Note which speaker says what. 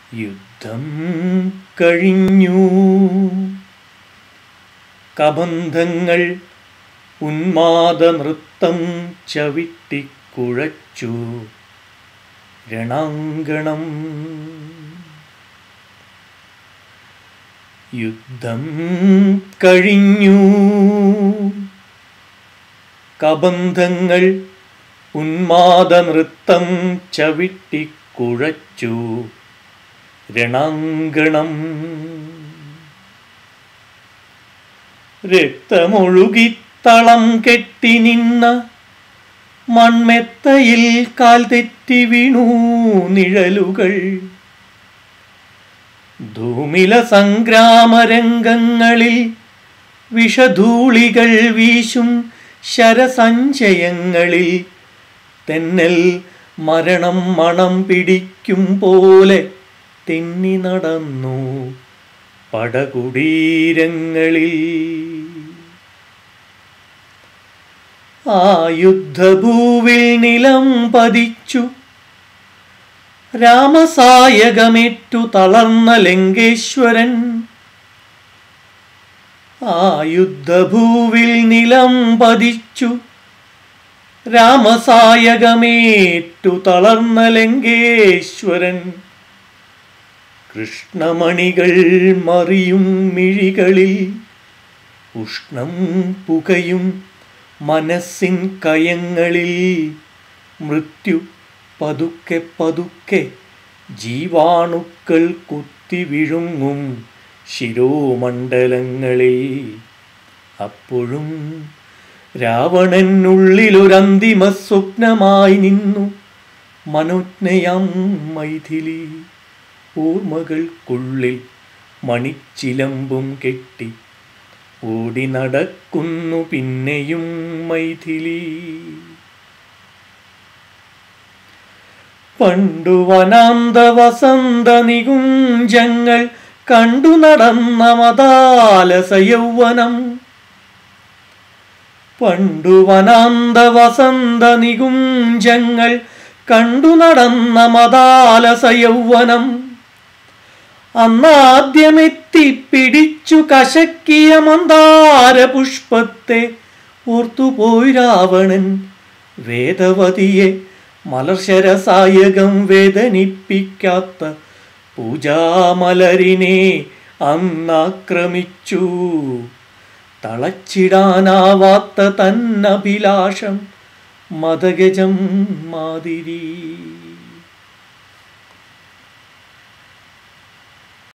Speaker 1: യുദ്ധം കഴിഞ്ഞു കബന്ധങ്ങൾ ഉന്മാദനൃത്തം ചവിട്ടിക്കുഴച്ചു രണാങ്കണം യുദ്ധം കഴിഞ്ഞു കബന്ധങ്ങൾ ഉന്മാദനൃത്തം ചവിട്ടിക്കുഴച്ചു രണാങ്കണം രക്തമൊഴുകിത്തളം കെട്ടി നിന്ന മൺമെത്തയിൽ കാൽ തെറ്റി വീണു നിഴലുകൾ ധൂമില സംഗ്രാമരംഗങ്ങളിൽ വിഷധൂളികൾ വീശും ശരസഞ്ചയങ്ങളിൽ തെന്നൽ മരണം മണം പിടിക്കും പോലെ തെന്നി നടന്നു പടകുടീരങ്ങളിൽ ആ യുദ്ധഭൂവിൽ നിലം പതിച്ചു രാമസായകമേറ്റു തളർന്ന ലങ്കേശ്വരൻ ആ യുദ്ധഭൂവിൽ നിലം പതിച്ചു രാമസായകമേറ്റു തളർന്ന ലങ്കേശ്വരൻ കൃഷ്ണമണികൾ മറിയും മിഴികളിൽ ഉഷ്ണം പുകയും മനസ്സിൻ കയങ്ങളിൽ മൃത്യു പതുക്കെ പതുക്കെ ജീവാണുക്കൾ കുത്തി വിഴുങ്ങും ശിരോമണ്ഡലങ്ങളിൽ അപ്പോഴും രാവണനുള്ളിലൊരന്തിമ സ്വപ്നമായി നിന്നു മനോജ്ഞയാം മൈഥിലി ഓർമ്മകൾക്കുള്ളിൽ മണിച്ചിലമ്പും കെട്ടി ഓടി നടക്കുന്നു പിന്നെയും മൈഥിലി പണ്ടു വനാന്ത വസന്ത നികുഞ്ചങ്ങൾ കണ്ടു നടന്ന മതാലസ യൗവനം പണ്ടു വനാന്ത വസന്ത നികുഞ്ചങ്ങൾ കണ്ടു നടന്ന മതാലസ യൗവനം അന്നാദ്യമെത്തി പിടിച്ചു കശക്കിയ മന്ദാര പുഷ്പത്തെ ഓർത്തുപോയി രാവണൻ വേദവതിയെ മലർശരസായകം വേദനിപ്പിക്കാത്ത പൂജാമലരിനെ അന്നാക്രമിച്ചു തളച്ചിടാനാവാത്ത തന്നഭിലാഷം മതഗജം മാതിരി